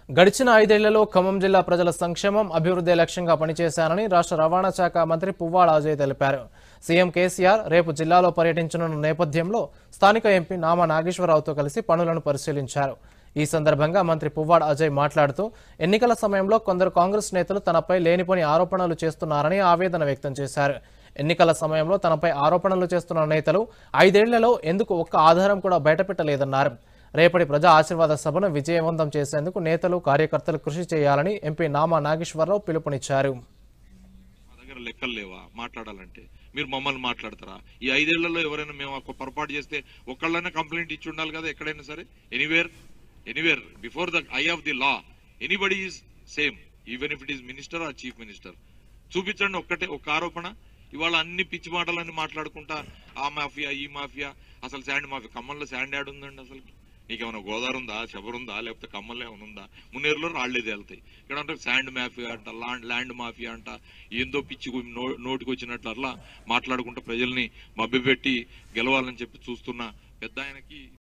గడిచిన ఐదేళ్లలో ఖమ్మం జిల్లా ప్రజల సంక్షేమం అభివృద్ధి లక్ష్యంగా పనిచేశానని రాష్ట్ర రవాణా శాఖ మంత్రి పువ్వాడ అజయ్ తెలిపారు సీఎం కేసీఆర్ రేపు జిల్లాలో పర్యటించనున్న నేపథ్యంలో స్థానిక ఎంపీ నామా నాగేశ్వరరావుతో కలిసి పనులను పరిశీలించారు ఈ సందర్భంగా మంత్రి పువ్వాడ అజయ్ మాట్లాడుతూ ఎన్నికల సమయంలో కొందరు కాంగ్రెస్ నేతలు తనపై లేనిపోని ఆరోపణలు చేస్తున్నారని ఆవేదన వ్యక్తం చేశారు ఎన్నికల సమయంలో తనపై ఆరోపణలు చేస్తున్న నేతలు ఐదేళ్లలో ఎందుకు ఒక్క ఆధారం కూడా బయటపెట్టలేదన్నారు రేపటి ప్రజా ఆశీర్వాద సభను విజయవంతం చేసేందుకు నేతలు కార్యకర్తలు కృషి చేయాలని ఎంపీ నామా నాగేశ్వరరావు పిలుపునిచ్చారు మా దగ్గర లెక్కలు లేవా మాట్లాడాలంటే మీరు మమ్మల్ని మాట్లాడతారా ఈ ఐదేళ్లలో ఎవరైనా మేము ఒక పొరపాటు చేస్తే ఒక్కళ్ళైనా కంప్లైంట్ ఇచ్చి ఉండాలి కదా ఎక్కడైనా సరే anywhere anywhere before the eye of the law anybody is same even if it is minister or chief minister చూపించండి ఒక్కటే ఒక ఆరోపణ ఇవాళ అన్ని పిచ్చి మాటలన్నీ మాట్లాడుకుంటా ఆ మాఫియా ఈ మాఫియా అసలు శాండ్ మాఫియా ఖమ్మంలో శాండ్ యాడ్ ఉందండి అసలు నీకేమైనా గోదావరి ఉందా శబర్ ఉందా లేకపోతే కమ్మల్లో ఏమైనా ఉందా మున్నేరులో రాళ్ళేది వెళ్తాయి ఇక్కడ అంటే శాండ్ మాఫియా అంట ల్యాండ్ ల్యాండ్ మాఫియా అంట ఏందో పిచ్చి గు- నో- నోటికి వచ్చినట్లు అట్లా మాట్లాడుకుంటూ ప్రజల్ని మభ్యపెట్టి గెలవాలని చెప్పి చూస్తున్న పెద్ద ఆయనకి